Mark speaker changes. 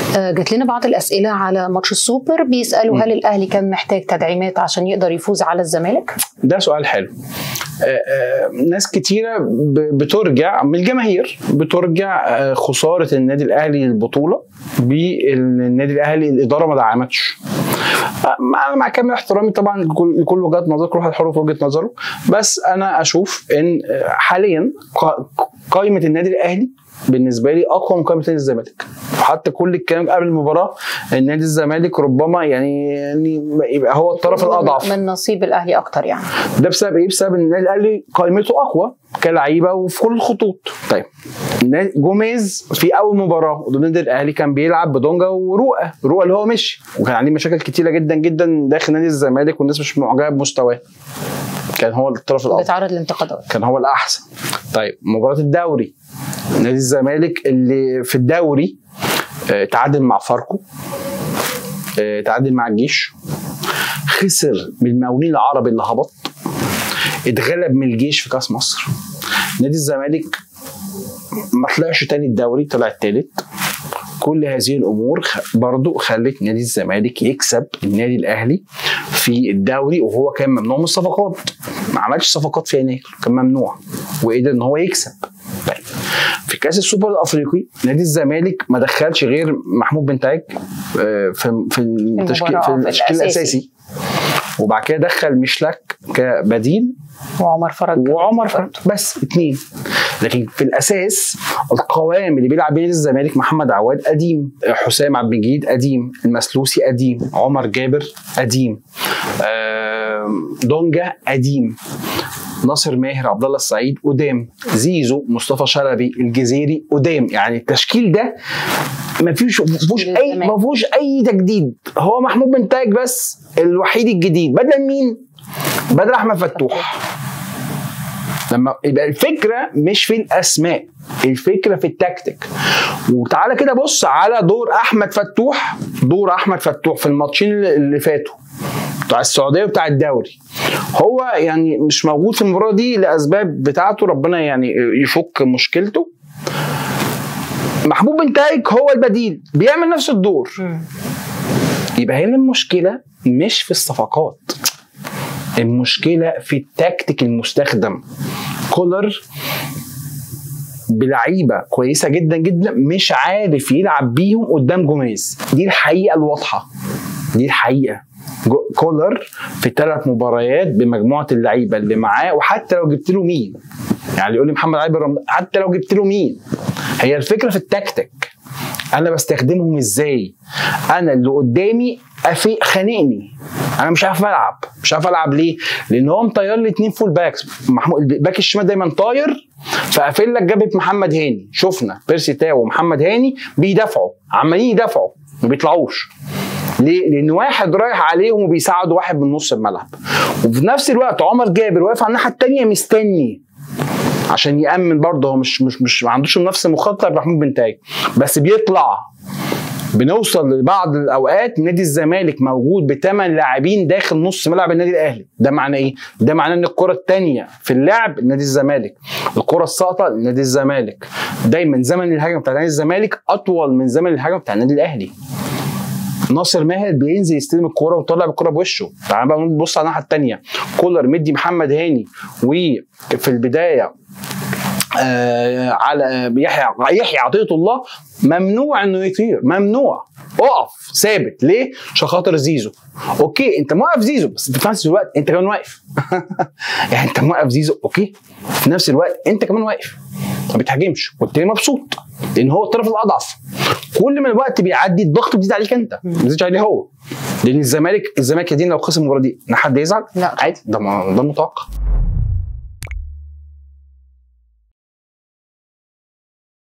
Speaker 1: آه، جات لنا بعض الاسئله على ماتش السوبر بيسالوا هل الاهلي كان محتاج تدعيمات عشان يقدر يفوز على الزمالك؟
Speaker 2: ده سؤال حلو آه، آه، ناس كتيرة ب- بترجع من الجماهير بترجع آه، خسارة النادي الأهلي للبطولة بالنادي الأهلي الإدارة ما دعمتش آه، مع مع كامل احترامي طبعا لكل لكل وجهات نظر كل واحد حر في وجهه نظره بس انا اشوف ان آه، حاليا قا- قائمه النادي الاهلي بالنسبه لي اقوى من قائمه نادي الزمالك وحتى كل الكلام قبل المباراه ان نادي الزمالك ربما يعني يعني يبقى هو الطرف
Speaker 1: من-
Speaker 2: الاضعف
Speaker 1: من نصيب الاهلي اكتر يعني
Speaker 2: ده بسبب ايه؟ بسبب ان النادي الاهلي قائمته اقوى كلعيبه وفي كل الخطوط. طيب النادي- جوميز في اول مباراه قدام النادي الاهلي كان بيلعب بدونجا ورؤى، رؤى اللي هو مشي وكان عليه مشاكل كتيره جدا جدا داخل نادي الزمالك والناس مش معجبه بمستواه. كان هو الطرف الافضل
Speaker 1: بيتعرض لانتقادات
Speaker 2: كان هو الاحسن. طيب مباراه الدوري نادي الزمالك اللي في الدوري آه، تعادل مع فاركو آه، تعادل مع الجيش خسر من المقاولين العرب اللي هبط اتغلب من الجيش في كاس مصر نادي الزمالك ما طلعش تاني الدوري طلع التالت كل هذه الامور خ- برضو خلت نادي الزمالك يكسب النادي الاهلي في الدوري وهو كان ممنوع من الصفقات ما عملش صفقات في يناير كان ممنوع وقدر ان هو يكسب طيب في كاس السوبر الافريقي نادي الزمالك ما دخلش غير محمود بن تاج آه، في في التشكيل
Speaker 1: المباراة،
Speaker 2: في
Speaker 1: في
Speaker 2: التشكيل
Speaker 1: الأساسي.
Speaker 2: الاساسي وبعد كده دخل مشلك كبديل
Speaker 1: وعمر فرج
Speaker 2: وعمر فرد بس اتنين لكن في الاساس القوام اللي بيلعب بيه نادي الزمالك محمد عواد قديم حسام عبد المجيد قديم المسلوسي قديم عمر جابر قديم آم، دونجا قديم ناصر ماهر عبد الله السعيد قدام زيزو مصطفى شلبي الجزيري قدام يعني التشكيل ده ما فيش ما فيهوش اي ما فيهوش اي تجديد هو محمود بن تاج بس الوحيد الجديد بدل مين؟ بدل احمد فتوح لما يبقى الفكره مش في الاسماء الفكره في التكتيك وتعالى كده بص على دور احمد فتوح دور احمد فتوح في الماتشين اللي- اللي فاتوا بتاع السعوديه وبتاع الدوري هو يعني مش موجود في المباراه دي لاسباب بتاعته ربنا يعني يفك مشكلته محبوب بن تايج هو البديل بيعمل نفس الدور
Speaker 1: مم.
Speaker 2: يبقى هنا المشكله مش في الصفقات المشكله في التكتيك المستخدم كولر بلعيبه كويسه جدا جدا مش عارف يلعب بيهم قدام جوميز دي الحقيقه الواضحه دي الحقيقه جو- كولر في ثلاث مباريات بمجموعه اللعيبه اللي معاه وحتى لو جبت له مين يعني يقول لي محمد علي رمضان حتى لو جبت له مين هي الفكره في التكتيك انا بستخدمهم ازاي انا اللي قدامي أفي خانقني انا مش عارف العب مش عارف العب ليه لان هو مطير لي اتنين فول باكس محمود الباك الشمال دايما طاير فقافل لك جابت محمد هاني شفنا بيرسي تاو ومحمد هاني بيدافعوا عمالين يدافعوا ما بيطلعوش ليه؟ لان واحد رايح عليهم وبيساعد واحد من نص الملعب وفي نفس الوقت عمر جابر واقف على الناحيه الثانيه مستني عشان يامن برضه هو مش مش مش ما عندوش نفس المخطط محمود بن تاج بس بيطلع بنوصل لبعض الاوقات نادي الزمالك موجود بثمان لاعبين داخل نص ملعب النادي الاهلي ده معناه ايه ده معناه ان الكره الثانيه في اللعب نادي الزمالك الكره الساقطه نادي الزمالك دايما زمن الهجمه بتاع نادي الزمالك اطول من زمن الهجمه بتاع النادي الاهلي ناصر ماهر بينزل يستلم الكوره ويطلع الكوره بوشه تعال بقى نبص على الناحيه الثانيه كولر مدي محمد هاني وفي البدايه آه على يحيى يحيى عطيه الله ممنوع انه يطير ممنوع اقف ثابت ليه؟ عشان خاطر زيزو اوكي انت موقف زيزو بس انت في نفس الوقت انت كمان واقف يعني انت موقف زيزو اوكي في نفس الوقت انت كمان واقف ما بتهاجمش والتاني مبسوط لان هو الطرف الاضعف كل ما الوقت بيعدي الضغط بيزيد عليك انت ما بيزيدش عليه هو لان الزمالك الزمالك يا دين لو خسر المباراه دي ان حد يزعل
Speaker 1: لا.
Speaker 2: عادي ده ما- ده متوقع